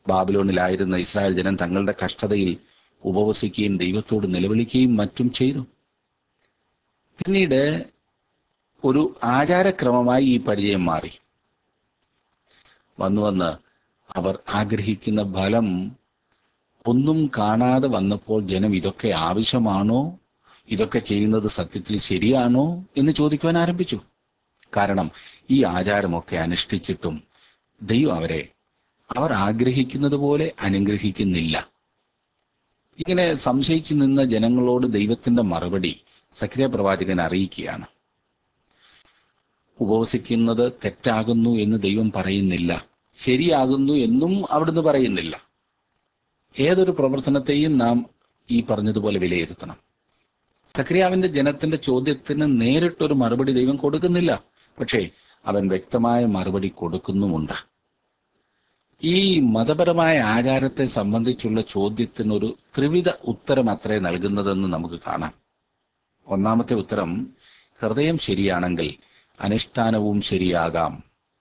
ബാബിലോണിലായിരുന്ന Israel ജനം തങ്ങളുടെ കഷ്ടതയിൽ ഉപവസിക്കുകയും ദൈവത്തോട് നിലവിളിക്കുകയും മറ്റും ചെയ്തു പിന്നീട് ഒരു ആചാരക്രമമായി ഈ പരിചയം മാറി വന്നു വന്ന് അവർ ആഗ്രഹിക്കുന്ന ഫലം ഒന്നും കാണാതെ വന്നപ്പോൾ ജനം ഇതൊക്കെ ആവശ്യമാണോ ഇതൊക്കെ ചെയ്യുന്നത് സത്യത്തിൽ ശരിയാണോ എന്ന് ചോദിക്കുവാൻ ആരംഭിച്ചു കാരണം ഈ ആചാരമൊക്കെ അനുഷ്ഠിച്ചിട്ടും ദൈവം അവരെ അവർ ആഗ്രഹിക്കുന്നത് പോലെ അനുഗ്രഹിക്കുന്നില്ല ഇങ്ങനെ സംശയിച്ചു നിന്ന ജനങ്ങളോട് ദൈവത്തിന്റെ മറുപടി സക്രിയ പ്രവാചകൻ അറിയിക്കുകയാണ് ഉപവസിക്കുന്നത് തെറ്റാകുന്നു എന്ന് ദൈവം പറയുന്നില്ല ശരിയാകുന്നു എന്നും അവിടുന്ന് പറയുന്നില്ല ഏതൊരു പ്രവർത്തനത്തെയും നാം ഈ പറഞ്ഞതുപോലെ വിലയിരുത്തണം സക്രിയാവിന്റെ ജനത്തിന്റെ ചോദ്യത്തിന് നേരിട്ടൊരു മറുപടി ദൈവം കൊടുക്കുന്നില്ല പക്ഷേ അവൻ വ്യക്തമായ മറുപടി കൊടുക്കുന്നുമുണ്ട് ഈ മതപരമായ ആചാരത്തെ സംബന്ധിച്ചുള്ള ചോദ്യത്തിനൊരു ത്രിവിധ ഉത്തരം അത്രേ നൽകുന്നതെന്ന് നമുക്ക് കാണാം ഒന്നാമത്തെ ഉത്തരം ഹൃദയം ശരിയാണെങ്കിൽ അനുഷ്ഠാനവും ശരിയാകാം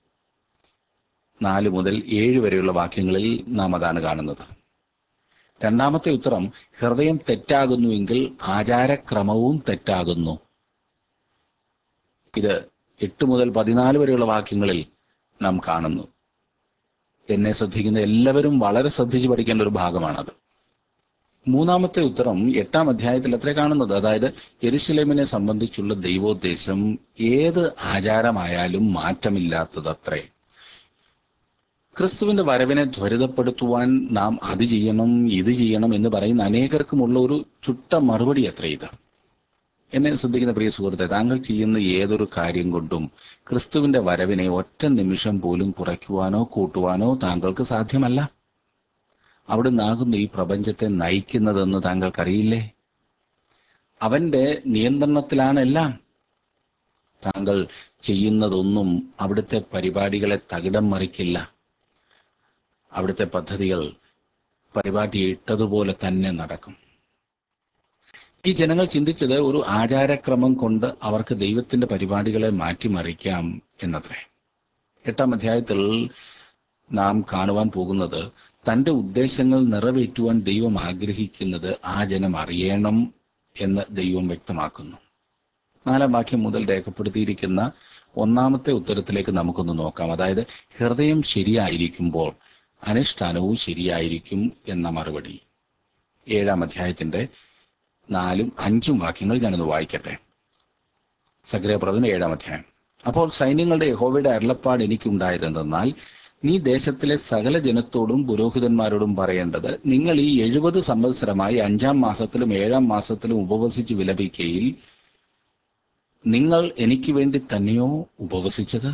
നാല് മുതൽ ഏഴ് വരെയുള്ള വാക്യങ്ങളിൽ നാം അതാണ് കാണുന്നത് രണ്ടാമത്തെ ഉത്തരം ഹൃദയം തെറ്റാകുന്നുവെങ്കിൽ ആചാരക്രമവും തെറ്റാകുന്നു ഇത് എട്ട് മുതൽ പതിനാല് വരെയുള്ള വാക്യങ്ങളിൽ നാം കാണുന്നു എന്നെ ശ്രദ്ധിക്കുന്ന എല്ലാവരും വളരെ ശ്രദ്ധിച്ചു പഠിക്കേണ്ട ഒരു ഭാഗമാണത് മൂന്നാമത്തെ ഉത്തരം എട്ടാം അധ്യായത്തിൽ അത്രേ കാണുന്നത് അതായത് യെരുശലേമിനെ സംബന്ധിച്ചുള്ള ദൈവോദ്ദേശം ഏത് ആചാരമായാലും മാറ്റമില്ലാത്തതത്രേ ക്രിസ്തുവിന്റെ വരവിനെ ത്വരിതപ്പെടുത്തുവാൻ നാം അത് ചെയ്യണം ഇത് ചെയ്യണം എന്ന് പറയുന്ന അനേകർക്കുമുള്ള ഒരു ചുട്ട മറുപടി അത്ര ഇത് എന്നെ ശ്രദ്ധിക്കുന്ന പ്രിയ സുഹൃത്തെ താങ്കൾ ചെയ്യുന്ന ഏതൊരു കാര്യം കൊണ്ടും ക്രിസ്തുവിന്റെ വരവിനെ ഒറ്റ നിമിഷം പോലും കുറയ്ക്കുവാനോ കൂട്ടുവാനോ താങ്കൾക്ക് സാധ്യമല്ല അവിടുന്നാകുന്ന ഈ പ്രപഞ്ചത്തെ നയിക്കുന്നതെന്ന് താങ്കൾക്കറിയില്ലേ അവന്റെ നിയന്ത്രണത്തിലാണ് എല്ലാം താങ്കൾ ചെയ്യുന്നതൊന്നും അവിടുത്തെ പരിപാടികളെ തകിടം മറിക്കില്ല അവിടുത്തെ പദ്ധതികൾ പരിപാടി ഇട്ടതുപോലെ തന്നെ നടക്കും ഈ ജനങ്ങൾ ചിന്തിച്ചത് ഒരു ആചാരക്രമം കൊണ്ട് അവർക്ക് ദൈവത്തിന്റെ പരിപാടികളെ മാറ്റിമറിക്കാം എന്നത്രേ എട്ടാം അധ്യായത്തിൽ നാം കാണുവാൻ പോകുന്നത് തന്റെ ഉദ്ദേശങ്ങൾ നിറവേറ്റുവാൻ ദൈവം ആഗ്രഹിക്കുന്നത് ആ ജനം അറിയണം എന്ന് ദൈവം വ്യക്തമാക്കുന്നു നാലാം വാക്യം മുതൽ രേഖപ്പെടുത്തിയിരിക്കുന്ന ഒന്നാമത്തെ ഉത്തരത്തിലേക്ക് നമുക്കൊന്ന് നോക്കാം അതായത് ഹൃദയം ശരിയായിരിക്കുമ്പോൾ അനുഷ്ഠാനവും ശരിയായിരിക്കും എന്ന മറുപടി ഏഴാം അധ്യായത്തിന്റെ നാലും അഞ്ചും വാക്യങ്ങൾ ഞാനൊന്ന് വായിക്കട്ടെ സഗ്രഹപ്രവചന ഏഴാം അധ്യായം അപ്പോൾ സൈന്യങ്ങളുടെ യഹോവയുടെ അരുളപ്പാട് എനിക്കുണ്ടായതെന്തെന്നാൽ നീ ദേശത്തിലെ സകല ജനത്തോടും പുരോഹിതന്മാരോടും പറയേണ്ടത് നിങ്ങൾ ഈ എഴുപത് സംവത്സരമായി അഞ്ചാം മാസത്തിലും ഏഴാം മാസത്തിലും ഉപവസിച്ച് വിലപിക്കയിൽ നിങ്ങൾ എനിക്ക് വേണ്ടി തന്നെയോ ഉപവസിച്ചത്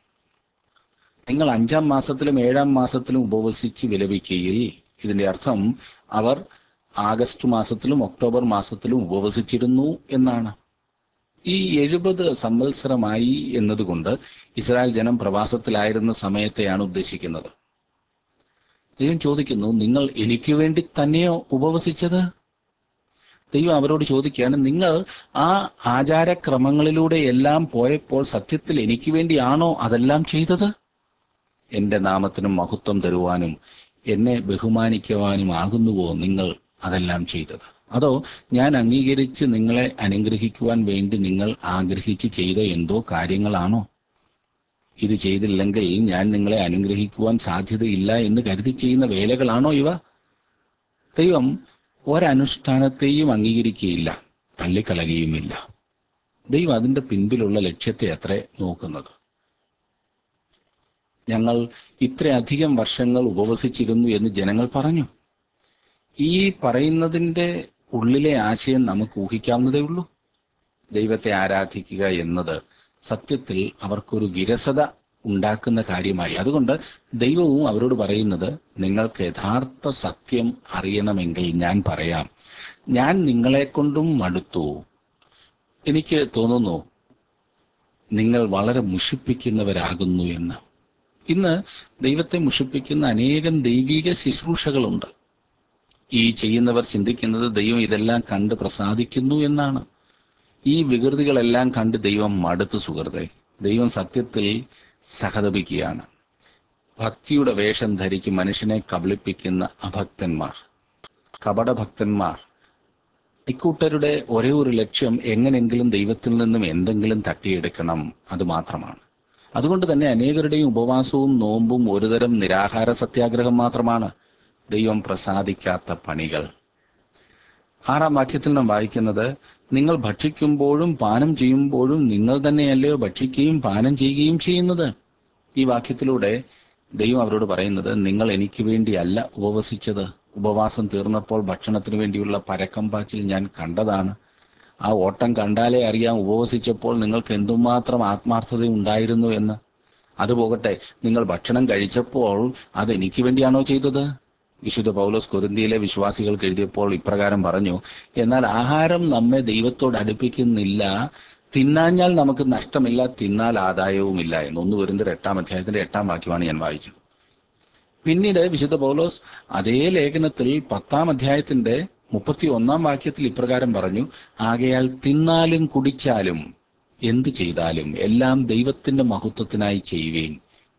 നിങ്ങൾ അഞ്ചാം മാസത്തിലും ഏഴാം മാസത്തിലും ഉപവസിച്ച് വിലപിക്കയിൽ ഇതിന്റെ അർത്ഥം അവർ ആഗസ്റ്റ് മാസത്തിലും ഒക്ടോബർ മാസത്തിലും ഉപവസിച്ചിരുന്നു എന്നാണ് ഈ എഴുപത് സംവത്സരമായി എന്നതുകൊണ്ട് ഇസ്രായേൽ ജനം പ്രവാസത്തിലായിരുന്ന സമയത്തെയാണ് ഉദ്ദേശിക്കുന്നത് ദൈവം ചോദിക്കുന്നു നിങ്ങൾ എനിക്ക് വേണ്ടി തന്നെയോ ഉപവസിച്ചത് ദൈവം അവരോട് ചോദിക്കുകയാണ് നിങ്ങൾ ആ ആചാരക്രമങ്ങളിലൂടെ എല്ലാം പോയപ്പോൾ സത്യത്തിൽ എനിക്ക് വേണ്ടിയാണോ അതെല്ലാം ചെയ്തത് എന്റെ നാമത്തിനും മഹത്വം തരുവാനും എന്നെ ബഹുമാനിക്കുവാനും ആകുന്നുവോ നിങ്ങൾ അതെല്ലാം ചെയ്തത് അതോ ഞാൻ അംഗീകരിച്ച് നിങ്ങളെ അനുഗ്രഹിക്കുവാൻ വേണ്ടി നിങ്ങൾ ആഗ്രഹിച്ച് ചെയ്ത എന്തോ കാര്യങ്ങളാണോ ഇത് ചെയ്തില്ലെങ്കിൽ ഞാൻ നിങ്ങളെ അനുഗ്രഹിക്കുവാൻ സാധ്യതയില്ല എന്ന് കരുതി ചെയ്യുന്ന വേലകളാണോ ഇവ ദൈവം ഒരനുഷ്ഠാനത്തെയും അംഗീകരിക്കുകയില്ല തള്ളിക്കളയുകയുമില്ല ദൈവം അതിന്റെ പിൻപിലുള്ള ലക്ഷ്യത്തെ അത്രേ നോക്കുന്നത് ഞങ്ങൾ ഇത്രയധികം വർഷങ്ങൾ ഉപവസിച്ചിരുന്നു എന്ന് ജനങ്ങൾ പറഞ്ഞു ഈ പറയുന്നതിന്റെ ഉള്ളിലെ ആശയം നമുക്ക് ഊഹിക്കാവുന്നതേ ഉള്ളൂ ദൈവത്തെ ആരാധിക്കുക എന്നത് സത്യത്തിൽ അവർക്കൊരു വിരസത ഉണ്ടാക്കുന്ന കാര്യമായി അതുകൊണ്ട് ദൈവവും അവരോട് പറയുന്നത് നിങ്ങൾക്ക് യഥാർത്ഥ സത്യം അറിയണമെങ്കിൽ ഞാൻ പറയാം ഞാൻ നിങ്ങളെ കൊണ്ടും മടുത്തു എനിക്ക് തോന്നുന്നു നിങ്ങൾ വളരെ മുഷിപ്പിക്കുന്നവരാകുന്നു എന്ന് ഇന്ന് ദൈവത്തെ മുഷിപ്പിക്കുന്ന അനേകം ദൈവിക ശുശ്രൂഷകളുണ്ട് ഈ ചെയ്യുന്നവർ ചിന്തിക്കുന്നത് ദൈവം ഇതെല്ലാം കണ്ട് പ്രസാദിക്കുന്നു എന്നാണ് ഈ വികൃതികളെല്ലാം കണ്ട് ദൈവം മടുത്തു സുഹൃത്തെ ദൈവം സത്യത്തിൽ സഹതപിക്കുകയാണ് ഭക്തിയുടെ വേഷം ധരിച്ച് മനുഷ്യനെ കബളിപ്പിക്കുന്ന അഭക്തന്മാർ കപടഭക്തന്മാർ ഇക്കൂട്ടരുടെ ഒരേ ഒരു ലക്ഷ്യം എങ്ങനെങ്കിലും ദൈവത്തിൽ നിന്നും എന്തെങ്കിലും തട്ടിയെടുക്കണം അത് മാത്രമാണ് അതുകൊണ്ട് തന്നെ അനേകരുടെയും ഉപവാസവും നോമ്പും ഒരുതരം നിരാഹാര സത്യാഗ്രഹം മാത്രമാണ് ദൈവം പ്രസാദിക്കാത്ത പണികൾ ആറാം വാക്യത്തിൽ നാം വായിക്കുന്നത് നിങ്ങൾ ഭക്ഷിക്കുമ്പോഴും പാനം ചെയ്യുമ്പോഴും നിങ്ങൾ തന്നെയല്ലയോ ഭക്ഷിക്കുകയും പാനം ചെയ്യുകയും ചെയ്യുന്നത് ഈ വാക്യത്തിലൂടെ ദൈവം അവരോട് പറയുന്നത് നിങ്ങൾ എനിക്ക് വേണ്ടിയല്ല ഉപവസിച്ചത് ഉപവാസം തീർന്നപ്പോൾ ഭക്ഷണത്തിന് വേണ്ടിയുള്ള പരക്കം പാച്ചിൽ ഞാൻ കണ്ടതാണ് ആ ഓട്ടം കണ്ടാലേ അറിയാം ഉപവസിച്ചപ്പോൾ നിങ്ങൾക്ക് എന്തുമാത്രം ആത്മാർത്ഥത ഉണ്ടായിരുന്നു എന്ന് അത് പോകട്ടെ നിങ്ങൾ ഭക്ഷണം കഴിച്ചപ്പോൾ അത് എനിക്ക് വേണ്ടിയാണോ ചെയ്തത് വിശുദ്ധ പൗലോസ് കൊരിന്തിയിലെ വിശ്വാസികൾക്ക് എഴുതിയപ്പോൾ ഇപ്രകാരം പറഞ്ഞു എന്നാൽ ആഹാരം നമ്മെ ദൈവത്തോട് അടുപ്പിക്കുന്നില്ല തിന്നാഞ്ഞാൽ നമുക്ക് നഷ്ടമില്ല തിന്നാൽ ആദായവുമില്ല എന്ന് ഒന്ന് വരുന്ന എട്ടാം അധ്യായത്തിന്റെ എട്ടാം വാക്യമാണ് ഞാൻ വായിച്ചത് പിന്നീട് വിശുദ്ധ പൗലോസ് അതേ ലേഖനത്തിൽ പത്താം അധ്യായത്തിന്റെ മുപ്പത്തി ഒന്നാം വാക്യത്തിൽ ഇപ്രകാരം പറഞ്ഞു ആകയാൽ തിന്നാലും കുടിച്ചാലും എന്ത് ചെയ്താലും എല്ലാം ദൈവത്തിന്റെ മഹത്വത്തിനായി ചെയ്യുവേൻ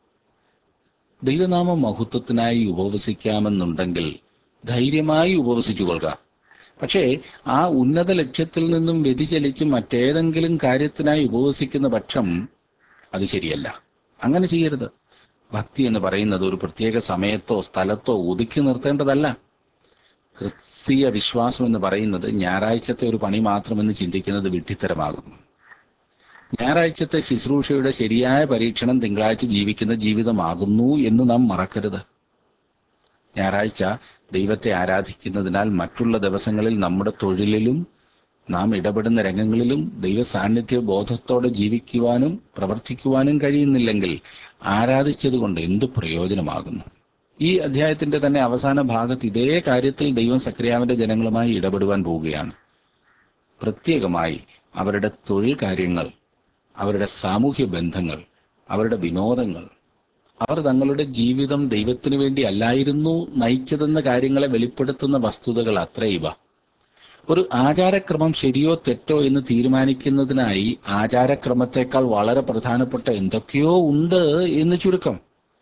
ദൈവനാമ മഹത്വത്തിനായി ഉപവസിക്കാമെന്നുണ്ടെങ്കിൽ ധൈര്യമായി ഉപവസിച്ചു കൊള്ളുക പക്ഷേ ആ ഉന്നത ലക്ഷ്യത്തിൽ നിന്നും വ്യതിചലിച്ച് മറ്റേതെങ്കിലും കാര്യത്തിനായി ഉപവസിക്കുന്ന പക്ഷം അത് ശരിയല്ല അങ്ങനെ ചെയ്യരുത് ഭക്തി എന്ന് പറയുന്നത് ഒരു പ്രത്യേക സമയത്തോ സ്ഥലത്തോ ഒതുക്കി നിർത്തേണ്ടതല്ല ക്രിസ്തീയ വിശ്വാസം എന്ന് പറയുന്നത് ഞായറാഴ്ചത്തെ ഒരു പണി മാത്രമെന്ന് ചിന്തിക്കുന്നത് വിഡ്ഢിത്തരമാകും ഞായറാഴ്ചത്തെ ശുശ്രൂഷയുടെ ശരിയായ പരീക്ഷണം തിങ്കളാഴ്ച ജീവിക്കുന്ന ജീവിതമാകുന്നു എന്ന് നാം മറക്കരുത് ഞായറാഴ്ച ദൈവത്തെ ആരാധിക്കുന്നതിനാൽ മറ്റുള്ള ദിവസങ്ങളിൽ നമ്മുടെ തൊഴിലിലും നാം ഇടപെടുന്ന രംഗങ്ങളിലും ദൈവ സാന്നിധ്യ ബോധത്തോടെ ജീവിക്കുവാനും പ്രവർത്തിക്കുവാനും കഴിയുന്നില്ലെങ്കിൽ ആരാധിച്ചതുകൊണ്ട് എന്ത് പ്രയോജനമാകുന്നു ഈ അധ്യായത്തിന്റെ തന്നെ അവസാന ഭാഗത്ത് ഇതേ കാര്യത്തിൽ ദൈവം സക്രിയാവിന്റെ ജനങ്ങളുമായി ഇടപെടുവാൻ പോവുകയാണ് പ്രത്യേകമായി അവരുടെ തൊഴിൽ കാര്യങ്ങൾ അവരുടെ സാമൂഹ്യ ബന്ധങ്ങൾ അവരുടെ വിനോദങ്ങൾ അവർ തങ്ങളുടെ ജീവിതം ദൈവത്തിനു വേണ്ടി അല്ലായിരുന്നു നയിച്ചതെന്ന കാര്യങ്ങളെ വെളിപ്പെടുത്തുന്ന വസ്തുതകൾ അത്ര ഇവ ഒരു ആചാരക്രമം ശരിയോ തെറ്റോ എന്ന് തീരുമാനിക്കുന്നതിനായി ആചാരക്രമത്തെക്കാൾ വളരെ പ്രധാനപ്പെട്ട എന്തൊക്കെയോ ഉണ്ട് എന്ന് ചുരുക്കം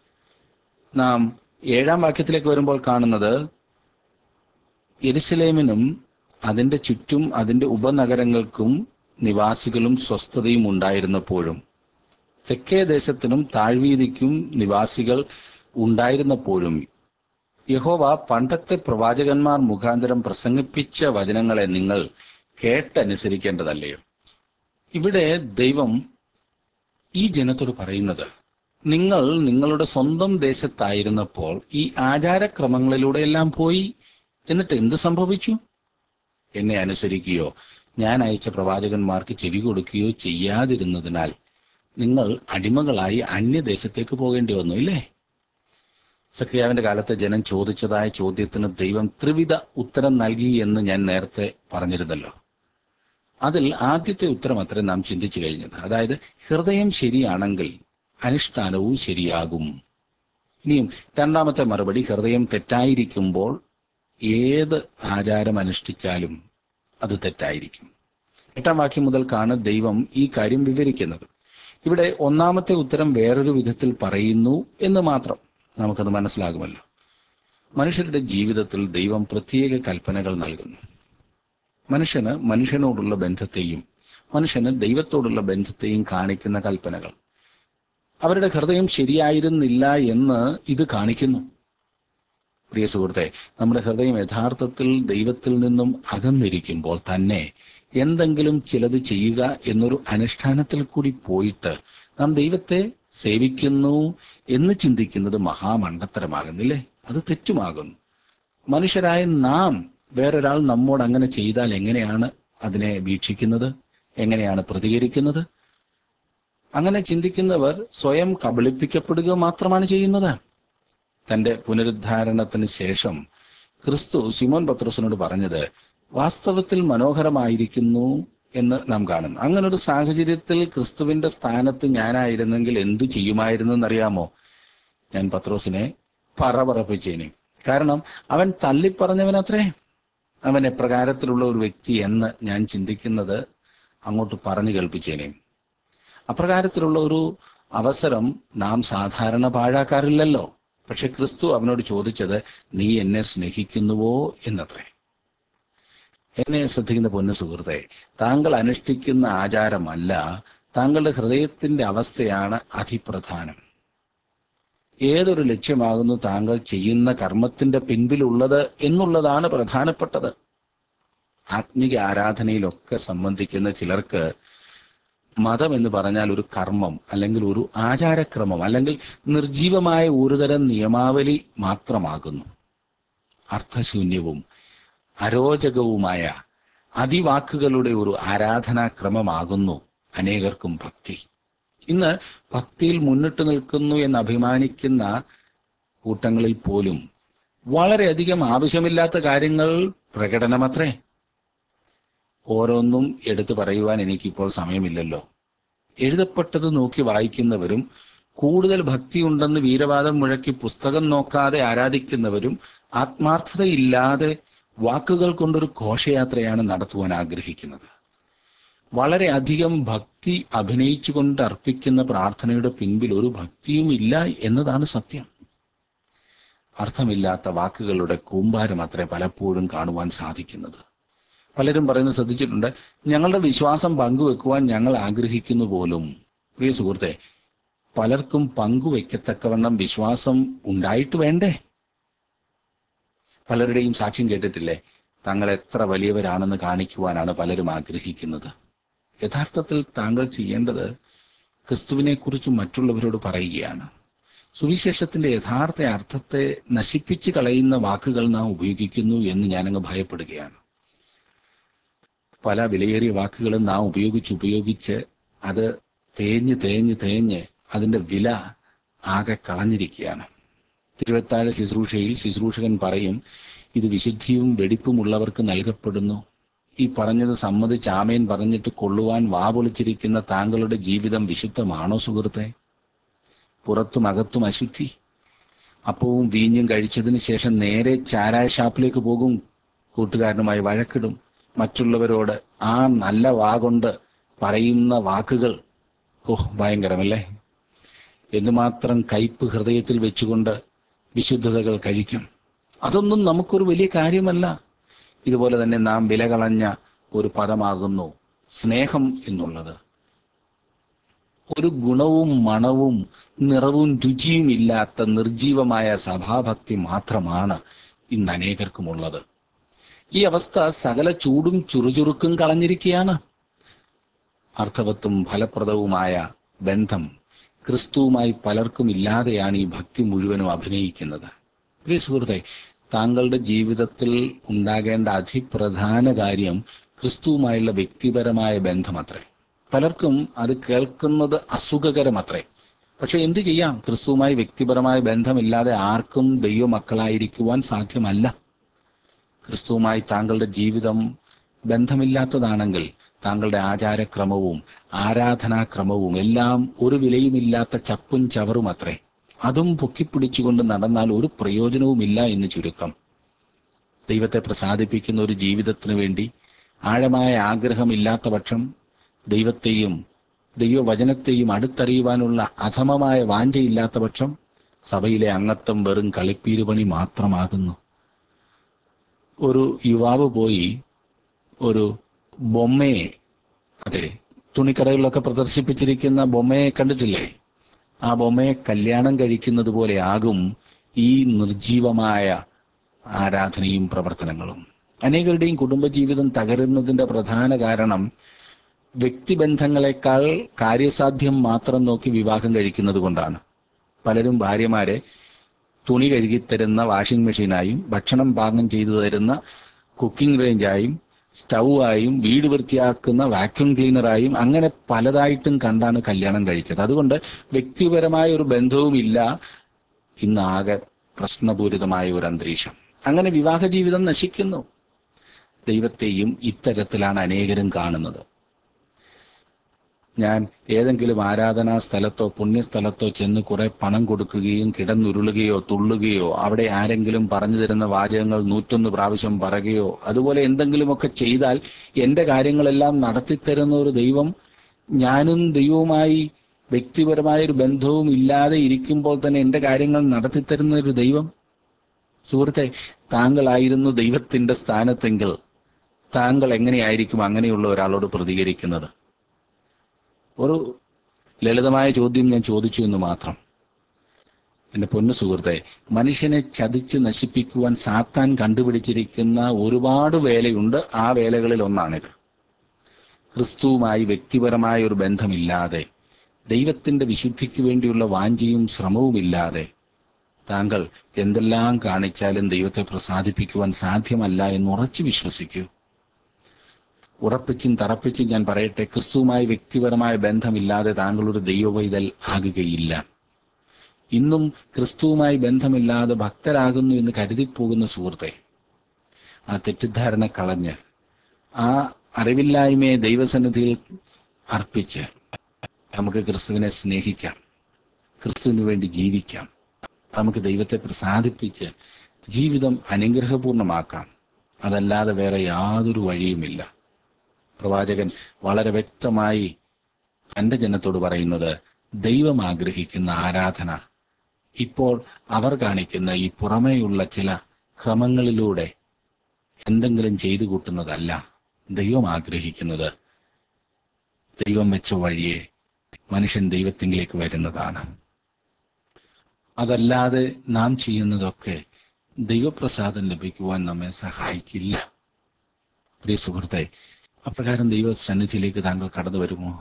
നാം ഏഴാം വാക്യത്തിലേക്ക് വരുമ്പോൾ കാണുന്നത് യെരുസലേമിനും അതിന്റെ ചുറ്റും അതിന്റെ ഉപനഗരങ്ങൾക്കും നിവാസികളും സ്വസ്ഥതയും ഉണ്ടായിരുന്നപ്പോഴും തെക്കേ ദേശത്തിനും താഴ്വീതിക്കും നിവാസികൾ ഉണ്ടായിരുന്നപ്പോഴും യഹോവ പണ്ടത്തെ പ്രവാചകന്മാർ മുഖാന്തരം പ്രസംഗിപ്പിച്ച വചനങ്ങളെ നിങ്ങൾ കേട്ടനുസരിക്കേണ്ടതല്ലയോ ഇവിടെ ദൈവം ഈ ജനത്തോട് പറയുന്നത് നിങ്ങൾ നിങ്ങളുടെ സ്വന്തം ദേശത്തായിരുന്നപ്പോൾ ഈ ആചാരക്രമങ്ങളിലൂടെ എല്ലാം പോയി എന്നിട്ട് എന്ത് സംഭവിച്ചു എന്നെ അനുസരിക്കുകയോ ഞാൻ അയച്ച പ്രവാചകന്മാർക്ക് ചെവി കൊടുക്കുകയോ ചെയ്യാതിരുന്നതിനാൽ നിങ്ങൾ അടിമകളായി അന്യദേശത്തേക്ക് പോകേണ്ടി വന്നു ഇല്ലേ സക്രിയാവിന്റെ കാലത്ത് ജനം ചോദിച്ചതായ ചോദ്യത്തിന് ദൈവം ത്രിവിധ ഉത്തരം നൽകി എന്ന് ഞാൻ നേരത്തെ പറഞ്ഞിരുന്നല്ലോ അതിൽ ആദ്യത്തെ ഉത്തരം അത്ര നാം ചിന്തിച്ചു കഴിഞ്ഞത് അതായത് ഹൃദയം ശരിയാണെങ്കിൽ അനുഷ്ഠാനവും ശരിയാകും ഇനിയും രണ്ടാമത്തെ മറുപടി ഹൃദയം തെറ്റായിരിക്കുമ്പോൾ ഏത് ആചാരം അനുഷ്ഠിച്ചാലും അത് തെറ്റായിരിക്കും എട്ടാം വാക്യം മുതൽക്കാണ് ദൈവം ഈ കാര്യം വിവരിക്കുന്നത് ഇവിടെ ഒന്നാമത്തെ ഉത്തരം വേറൊരു വിധത്തിൽ പറയുന്നു എന്ന് മാത്രം നമുക്കത് മനസ്സിലാകുമല്ലോ മനുഷ്യരുടെ ജീവിതത്തിൽ ദൈവം പ്രത്യേക കൽപ്പനകൾ നൽകുന്നു മനുഷ്യന് മനുഷ്യനോടുള്ള ബന്ധത്തെയും മനുഷ്യന് ദൈവത്തോടുള്ള ബന്ധത്തെയും കാണിക്കുന്ന കൽപ്പനകൾ അവരുടെ ഹൃദയം ശരിയായിരുന്നില്ല എന്ന് ഇത് കാണിക്കുന്നു പ്രിയ സുഹൃത്തെ നമ്മുടെ ഹൃദയം യഥാർത്ഥത്തിൽ ദൈവത്തിൽ നിന്നും അകന്നിരിക്കുമ്പോൾ തന്നെ എന്തെങ്കിലും ചിലത് ചെയ്യുക എന്നൊരു അനുഷ്ഠാനത്തിൽ കൂടി പോയിട്ട് നാം ദൈവത്തെ സേവിക്കുന്നു എന്ന് ചിന്തിക്കുന്നത് മഹാമണ്ഡത്തരമാകുന്നില്ലേ അത് തെറ്റുമാകുന്നു മനുഷ്യരായ നാം വേറൊരാൾ നമ്മോട് അങ്ങനെ ചെയ്താൽ എങ്ങനെയാണ് അതിനെ വീക്ഷിക്കുന്നത് എങ്ങനെയാണ് പ്രതികരിക്കുന്നത് അങ്ങനെ ചിന്തിക്കുന്നവർ സ്വയം കബളിപ്പിക്കപ്പെടുക മാത്രമാണ് ചെയ്യുന്നത് തന്റെ പുനരുദ്ധാരണത്തിന് ശേഷം ക്രിസ്തു സിമോൻ പത്രോസിനോട് പറഞ്ഞത് വാസ്തവത്തിൽ മനോഹരമായിരിക്കുന്നു എന്ന് നാം കാണുന്നു അങ്ങനെ ഒരു സാഹചര്യത്തിൽ ക്രിസ്തുവിന്റെ സ്ഥാനത്ത് ഞാനായിരുന്നെങ്കിൽ എന്തു ചെയ്യുമായിരുന്നു എന്നറിയാമോ ഞാൻ പത്രോസിനെ പറപറപ്പിച്ചേനെ കാരണം അവൻ തള്ളിപ്പറഞ്ഞവനത്രേ അവൻ എപ്രകാരത്തിലുള്ള ഒരു വ്യക്തി എന്ന് ഞാൻ ചിന്തിക്കുന്നത് അങ്ങോട്ട് പറഞ്ഞു കേൾപ്പിച്ചേനെ അപ്രകാരത്തിലുള്ള ഒരു അവസരം നാം സാധാരണ പാഴാക്കാറില്ലല്ലോ പക്ഷെ ക്രിസ്തു അവനോട് ചോദിച്ചത് നീ എന്നെ സ്നേഹിക്കുന്നുവോ എന്നത്രേ എന്നെ ശ്രദ്ധിക്കുന്ന പൊന്നു സുഹൃത്തെ താങ്കൾ അനുഷ്ഠിക്കുന്ന ആചാരമല്ല താങ്കളുടെ ഹൃദയത്തിന്റെ അവസ്ഥയാണ് അതിപ്രധാനം ഏതൊരു ലക്ഷ്യമാകുന്നു താങ്കൾ ചെയ്യുന്ന കർമ്മത്തിന്റെ പിൻപിലുള്ളത് എന്നുള്ളതാണ് പ്രധാനപ്പെട്ടത് ആത്മീക ആരാധനയിലൊക്കെ സംബന്ധിക്കുന്ന ചിലർക്ക് മതം എന്ന് പറഞ്ഞാൽ ഒരു കർമ്മം അല്ലെങ്കിൽ ഒരു ആചാരക്രമം അല്ലെങ്കിൽ നിർജീവമായ ഒരുതരം നിയമാവലി മാത്രമാകുന്നു അർത്ഥശൂന്യവും അരോചകവുമായ അതിവാക്കുകളുടെ ഒരു ആരാധനാക്രമമാകുന്നു അനേകർക്കും ഭക്തി ഇന്ന് ഭക്തിയിൽ മുന്നിട്ട് നിൽക്കുന്നു എന്ന് അഭിമാനിക്കുന്ന കൂട്ടങ്ങളിൽ പോലും വളരെയധികം ആവശ്യമില്ലാത്ത കാര്യങ്ങൾ പ്രകടനമത്രേ ഓരോന്നും എടുത്തു പറയുവാൻ എനിക്കിപ്പോൾ സമയമില്ലല്ലോ എഴുതപ്പെട്ടത് നോക്കി വായിക്കുന്നവരും കൂടുതൽ ഭക്തിയുണ്ടെന്ന് വീരവാദം മുഴക്കി പുസ്തകം നോക്കാതെ ആരാധിക്കുന്നവരും ആത്മാർത്ഥതയില്ലാതെ വാക്കുകൾ കൊണ്ടൊരു ഘോഷയാത്രയാണ് നടത്തുവാൻ ആഗ്രഹിക്കുന്നത് വളരെ അധികം ഭക്തി അഭിനയിച്ചുകൊണ്ട് അർപ്പിക്കുന്ന പ്രാർത്ഥനയുടെ പിൻപിൽ ഒരു ഭക്തിയും ഇല്ല എന്നതാണ് സത്യം അർത്ഥമില്ലാത്ത വാക്കുകളുടെ കൂമ്പാരം അത്രേ പലപ്പോഴും കാണുവാൻ സാധിക്കുന്നത് പലരും പറയുന്നത് ശ്രദ്ധിച്ചിട്ടുണ്ട് ഞങ്ങളുടെ വിശ്വാസം പങ്കുവെക്കുവാൻ ഞങ്ങൾ ആഗ്രഹിക്കുന്നു പോലും പ്രിയ സുഹൃത്തെ പലർക്കും പങ്കുവെക്കത്തക്കവണ്ണം വിശ്വാസം ഉണ്ടായിട്ട് വേണ്ടേ പലരുടെയും സാക്ഷ്യം കേട്ടിട്ടില്ലേ താങ്കൾ എത്ര വലിയവരാണെന്ന് കാണിക്കുവാനാണ് പലരും ആഗ്രഹിക്കുന്നത് യഥാർത്ഥത്തിൽ താങ്കൾ ചെയ്യേണ്ടത് ക്രിസ്തുവിനെ കുറിച്ച് മറ്റുള്ളവരോട് പറയുകയാണ് സുവിശേഷത്തിന്റെ യഥാർത്ഥ അർത്ഥത്തെ നശിപ്പിച്ചു കളയുന്ന വാക്കുകൾ നാം ഉപയോഗിക്കുന്നു എന്ന് ഞാനങ്ങ് ഭയപ്പെടുകയാണ് പല വിലയേറിയ വാക്കുകളും നാം ഉപയോഗിച്ച് ഉപയോഗിച്ച് അത് തേഞ്ഞ് തേഞ്ഞ് തേഞ്ഞ് അതിന്റെ വില ആകെ കളഞ്ഞിരിക്കുകയാണ് തിരുവത്താഴ ശുശ്രൂഷയിൽ ശുശ്രൂഷകൻ പറയും ഇത് വിശുദ്ധിയും വെടിപ്പുമുള്ളവർക്ക് നൽകപ്പെടുന്നു ഈ പറഞ്ഞത് സമ്മതിച്ച് ആമേൻ പറഞ്ഞിട്ട് കൊള്ളുവാൻ വാപൊളിച്ചിരിക്കുന്ന താങ്കളുടെ ജീവിതം വിശുദ്ധമാണോ സുഹൃത്തെ പുറത്തും അകത്തും അശുദ്ധി അപ്പവും വീഞ്ഞും കഴിച്ചതിന് ശേഷം നേരെ ചാരായ ഷാപ്പിലേക്ക് പോകും കൂട്ടുകാരനുമായി വഴക്കിടും മറ്റുള്ളവരോട് ആ നല്ല വാ കൊണ്ട് പറയുന്ന വാക്കുകൾ ഓഹ് ഭയങ്കരമല്ലേ എന്തുമാത്രം കയ്പ് ഹൃദയത്തിൽ വെച്ചുകൊണ്ട് വിശുദ്ധതകൾ കഴിക്കും അതൊന്നും നമുക്കൊരു വലിയ കാര്യമല്ല ഇതുപോലെ തന്നെ നാം വില കളഞ്ഞ ഒരു പദമാകുന്നു സ്നേഹം എന്നുള്ളത് ഒരു ഗുണവും മണവും നിറവും രുചിയും ഇല്ലാത്ത നിർജീവമായ സഭാഭക്തി മാത്രമാണ് ഇന്ന് അനേകർക്കുമുള്ളത് ഈ അവസ്ഥ സകല ചൂടും ചുറുചുറുക്കും കളഞ്ഞിരിക്കുകയാണ് അർത്ഥവത്തും ഫലപ്രദവുമായ ബന്ധം ക്രിസ്തുവുമായി പലർക്കും ഇല്ലാതെയാണ് ഈ ഭക്തി മുഴുവനും അഭിനയിക്കുന്നത് പ്രിയ സുഹൃത്തെ താങ്കളുടെ ജീവിതത്തിൽ ഉണ്ടാകേണ്ട അതിപ്രധാന കാര്യം ക്രിസ്തുവുമായുള്ള വ്യക്തിപരമായ ബന്ധമത്രേ പലർക്കും അത് കേൾക്കുന്നത് അസുഖകരമത്രേ പക്ഷെ എന്തു ചെയ്യാം ക്രിസ്തുവുമായി വ്യക്തിപരമായ ബന്ധമില്ലാതെ ആർക്കും ദൈവമക്കളായിരിക്കുവാൻ സാധ്യമല്ല ക്രിസ്തുവുമായി താങ്കളുടെ ജീവിതം ബന്ധമില്ലാത്തതാണെങ്കിൽ താങ്കളുടെ ആചാരക്രമവും ആരാധനാക്രമവും എല്ലാം ഒരു വിലയുമില്ലാത്ത ചപ്പും ചവറും അത്രേ അതും പൊക്കിപ്പിടിച്ചുകൊണ്ട് നടന്നാൽ ഒരു പ്രയോജനവുമില്ല എന്ന് ചുരുക്കം ദൈവത്തെ പ്രസാദിപ്പിക്കുന്ന ഒരു ജീവിതത്തിനു വേണ്ടി ആഴമായ ആഗ്രഹമില്ലാത്ത പക്ഷം ദൈവത്തെയും ദൈവവചനത്തെയും അടുത്തറിയുവാനുള്ള അധമമായ വാഞ്ചയില്ലാത്ത പക്ഷം സഭയിലെ അംഗത്വം വെറും കളിപ്പീരുപണി മാത്രമാകുന്നു ഒരു യുവാവ് പോയി ഒരു ബൊമ്മയെ അതെ തുണിക്കടകളിലൊക്കെ പ്രദർശിപ്പിച്ചിരിക്കുന്ന ബൊമ്മയെ കണ്ടിട്ടില്ലേ ആ ബൊമ്മയെ കല്യാണം കഴിക്കുന്നത് പോലെ ആകും ഈ നിർജീവമായ ആരാധനയും പ്രവർത്തനങ്ങളും അനേകരുടെയും കുടുംബജീവിതം തകരുന്നതിന്റെ പ്രധാന കാരണം വ്യക്തിബന്ധങ്ങളെക്കാൾ കാര്യസാധ്യം മാത്രം നോക്കി വിവാഹം കഴിക്കുന്നത് കൊണ്ടാണ് പലരും ഭാര്യമാരെ തുണി കഴുകിത്തരുന്ന വാഷിംഗ് മെഷീനായും ഭക്ഷണം പാകം ചെയ്തു തരുന്ന കുക്കിംഗ് റേഞ്ചായും സ്റ്റൗവായും വീട് വൃത്തിയാക്കുന്ന വാക്യൂം ക്ലീനറായും അങ്ങനെ പലതായിട്ടും കണ്ടാണ് കല്യാണം കഴിച്ചത് അതുകൊണ്ട് വ്യക്തിപരമായ ഒരു ബന്ധവുമില്ല ഇന്ന് ആകെ പ്രശ്നപൂരിതമായ ഒരു അന്തരീക്ഷം അങ്ങനെ വിവാഹ ജീവിതം നശിക്കുന്നു ദൈവത്തെയും ഇത്തരത്തിലാണ് അനേകരും കാണുന്നത് ഞാൻ ഏതെങ്കിലും ആരാധനാ സ്ഥലത്തോ പുണ്യസ്ഥലത്തോ ചെന്ന് കുറെ പണം കൊടുക്കുകയും കിടന്നുരുളുകയോ തുള്ളുകയോ അവിടെ ആരെങ്കിലും പറഞ്ഞു തരുന്ന വാചകങ്ങൾ നൂറ്റൊന്ന് പ്രാവശ്യം പറയുകയോ അതുപോലെ എന്തെങ്കിലുമൊക്കെ ചെയ്താൽ എന്റെ കാര്യങ്ങളെല്ലാം നടത്തിത്തരുന്ന ഒരു ദൈവം ഞാനും ദൈവവുമായി വ്യക്തിപരമായ ഒരു ബന്ധവും ഇല്ലാതെ ഇരിക്കുമ്പോൾ തന്നെ എന്റെ കാര്യങ്ങൾ നടത്തിത്തരുന്ന ഒരു ദൈവം സുഹൃത്തെ താങ്കളായിരുന്നു ദൈവത്തിന്റെ സ്ഥാനത്തെങ്കിൽ താങ്കൾ എങ്ങനെയായിരിക്കും അങ്ങനെയുള്ള ഒരാളോട് പ്രതികരിക്കുന്നത് ഒരു ലളിതമായ ചോദ്യം ഞാൻ ചോദിച്ചു എന്ന് മാത്രം എന്റെ പൊന്നു സുഹൃത്തെ മനുഷ്യനെ ചതിച്ച് നശിപ്പിക്കുവാൻ സാത്താൻ കണ്ടുപിടിച്ചിരിക്കുന്ന ഒരുപാട് വേലയുണ്ട് ആ വേലകളിൽ ഒന്നാണിത് ക്രിസ്തുവുമായി വ്യക്തിപരമായ ഒരു ബന്ധമില്ലാതെ ദൈവത്തിന്റെ വിശുദ്ധിക്ക് വേണ്ടിയുള്ള വാഞ്ചയും ശ്രമവുമില്ലാതെ താങ്കൾ എന്തെല്ലാം കാണിച്ചാലും ദൈവത്തെ പ്രസാദിപ്പിക്കുവാൻ സാധ്യമല്ല എന്ന് ഉറച്ചു വിശ്വസിക്കൂ ഉറപ്പിച്ചും തറപ്പിച്ചും ഞാൻ പറയട്ടെ ക്രിസ്തുവുമായി വ്യക്തിപരമായ ബന്ധമില്ലാതെ താങ്കൾ ഒരു ദൈവവൈതൽ ആകുകയില്ല ഇന്നും ക്രിസ്തുവുമായി ബന്ധമില്ലാതെ ഭക്തരാകുന്നു എന്ന് കരുതിപ്പോകുന്ന സുഹൃത്തെ ആ തെറ്റിദ്ധാരണ കളഞ്ഞ് ആ അറിവില്ലായ്മയെ ദൈവസന്നിധിയിൽ അർപ്പിച്ച് നമുക്ക് ക്രിസ്തുവിനെ സ്നേഹിക്കാം ക്രിസ്തുവിന് വേണ്ടി ജീവിക്കാം നമുക്ക് ദൈവത്തെ പ്രസാദിപ്പിച്ച് ജീവിതം അനുഗ്രഹപൂർണമാക്കാം അതല്ലാതെ വേറെ യാതൊരു വഴിയുമില്ല പ്രവാചകൻ വളരെ വ്യക്തമായി തന്റെ ജനത്തോട് പറയുന്നത് ദൈവം ആഗ്രഹിക്കുന്ന ആരാധന ഇപ്പോൾ അവർ കാണിക്കുന്ന ഈ പുറമേയുള്ള ചില ക്രമങ്ങളിലൂടെ എന്തെങ്കിലും ചെയ്തു കൂട്ടുന്നതല്ല ദൈവം ആഗ്രഹിക്കുന്നത് ദൈവം വെച്ച വഴിയെ മനുഷ്യൻ ദൈവത്തിങ്കിലേക്ക് വരുന്നതാണ് അതല്ലാതെ നാം ചെയ്യുന്നതൊക്കെ ദൈവപ്രസാദം ലഭിക്കുവാൻ നമ്മെ സഹായിക്കില്ല പ്രിയ സുഹൃത്തെ അപ്രകാരം ദൈവ സന്നിധിയിലേക്ക് താങ്കൾ കടന്നു വരുമോ